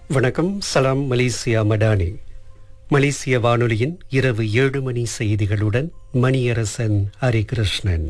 வணக்கம் சலாம் மலேசியா மடானி மலேசிய வானொலியின் இரவு ஏழு மணி செய்திகளுடன் மணியரசன் ஹரிகிருஷ்ணன்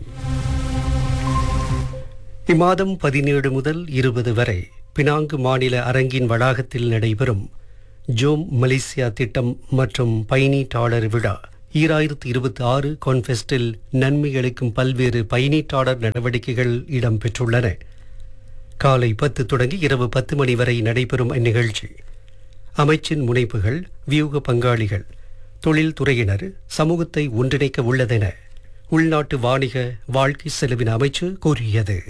இம்மாதம் பதினேழு முதல் இருபது வரை பினாங்கு மாநில அரங்கின் வளாகத்தில் நடைபெறும் ஜோம் மலேசியா திட்டம் மற்றும் பயணீட்டாளர் விழா ஈராயிரத்து இருபத்தி ஆறு கான்ஃபெஸ்டில் நன்மை அளிக்கும் பல்வேறு பயணீட்டாளர் நடவடிக்கைகள் இடம்பெற்றுள்ளன காலை பத்து தொடங்கி இரவு பத்து மணி வரை நடைபெறும் இந்நிகழ்ச்சி அமைச்சின் முனைப்புகள் வியூக பங்காளிகள் தொழில்துறையினர் சமூகத்தை ஒன்றிணைக்க உள்ளதென உள்நாட்டு வாணிக வாழ்க்கை செலவின அமைச்சு கூறியது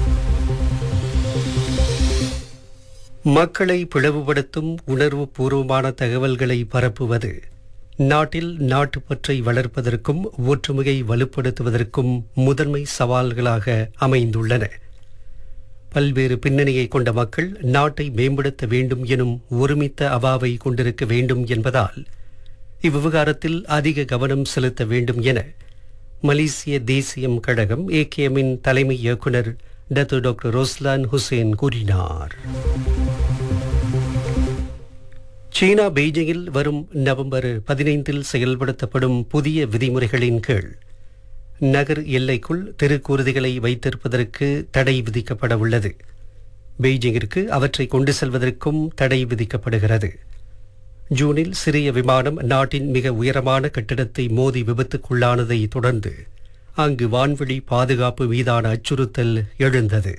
மக்களை பிளவுபடுத்தும் உணர்வு பூர்வமான தகவல்களை பரப்புவது நாட்டில் நாட்டுப்பற்றை வளர்ப்பதற்கும் ஒற்றுமையை வலுப்படுத்துவதற்கும் முதன்மை சவால்களாக அமைந்துள்ளன பல்வேறு பின்னணியை கொண்ட மக்கள் நாட்டை மேம்படுத்த வேண்டும் எனும் ஒருமித்த அவாவை கொண்டிருக்க வேண்டும் என்பதால் இவ்விவகாரத்தில் அதிக கவனம் செலுத்த வேண்டும் என மலேசிய தேசியம் கழகம் ஏகேஎம்மின் தலைமை இயக்குனர் டத்து டாக்டர் ரோஸ்லான் ஹுசேன் கூறினார் சீனா பெய்ஜிங்கில் வரும் நவம்பர் பதினைந்தில் செயல்படுத்தப்படும் புதிய விதிமுறைகளின் கீழ் நகர் எல்லைக்குள் திருக்கூறுதிகளை வைத்திருப்பதற்கு தடை விதிக்கப்பட உள்ளது பெய்ஜிங்கிற்கு அவற்றை கொண்டு செல்வதற்கும் தடை விதிக்கப்படுகிறது ஜூனில் சிறிய விமானம் நாட்டின் மிக உயரமான கட்டிடத்தை மோதி விபத்துக்குள்ளானதை தொடர்ந்து அங்கு வான்வழி பாதுகாப்பு மீதான அச்சுறுத்தல் எழுந்தது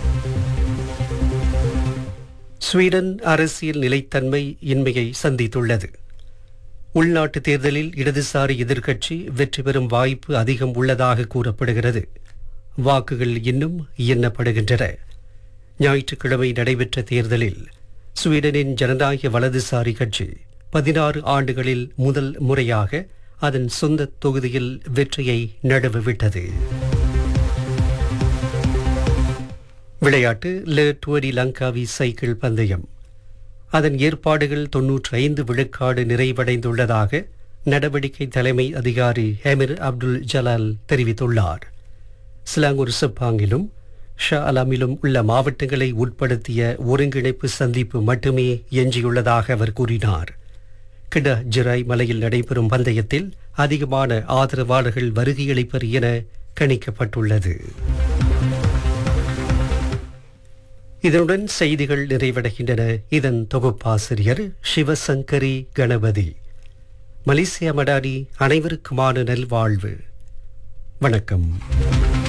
ஸ்வீடன் அரசியல் நிலைத்தன்மை இன்மையை சந்தித்துள்ளது உள்நாட்டு தேர்தலில் இடதுசாரி எதிர்க்கட்சி வெற்றி பெறும் வாய்ப்பு அதிகம் உள்ளதாக கூறப்படுகிறது வாக்குகள் இன்னும் எண்ணப்படுகின்றன ஞாயிற்றுக்கிழமை நடைபெற்ற தேர்தலில் ஸ்வீடனின் ஜனநாயக வலதுசாரி கட்சி பதினாறு ஆண்டுகளில் முதல் முறையாக அதன் சொந்த தொகுதியில் வெற்றியை நழுவவிட்டது விளையாட்டு லே டுவரி லங்காவி சைக்கிள் பந்தயம் அதன் ஏற்பாடுகள் தொன்னூற்றி ஐந்து விழுக்காடு நிறைவடைந்துள்ளதாக நடவடிக்கை தலைமை அதிகாரி ஹெமிர் அப்துல் ஜலால் தெரிவித்துள்ளார் சிலாங்கூர் செப்பாங்கிலும் ஷா அலாமிலும் உள்ள மாவட்டங்களை உட்படுத்திய ஒருங்கிணைப்பு சந்திப்பு மட்டுமே எஞ்சியுள்ளதாக அவர் கூறினார் கிட ஜிராய் மலையில் நடைபெறும் பந்தயத்தில் அதிகமான ஆதரவாளர்கள் வருகையளிப்பர் என கணிக்கப்பட்டுள்ளது இதனுடன் செய்திகள் நிறைவடைகின்றன இதன் தொகுப்பாசிரியர் சிவசங்கரி கணபதி மலேசிய மடாடி அனைவருக்குமான நல்வாழ்வு வணக்கம்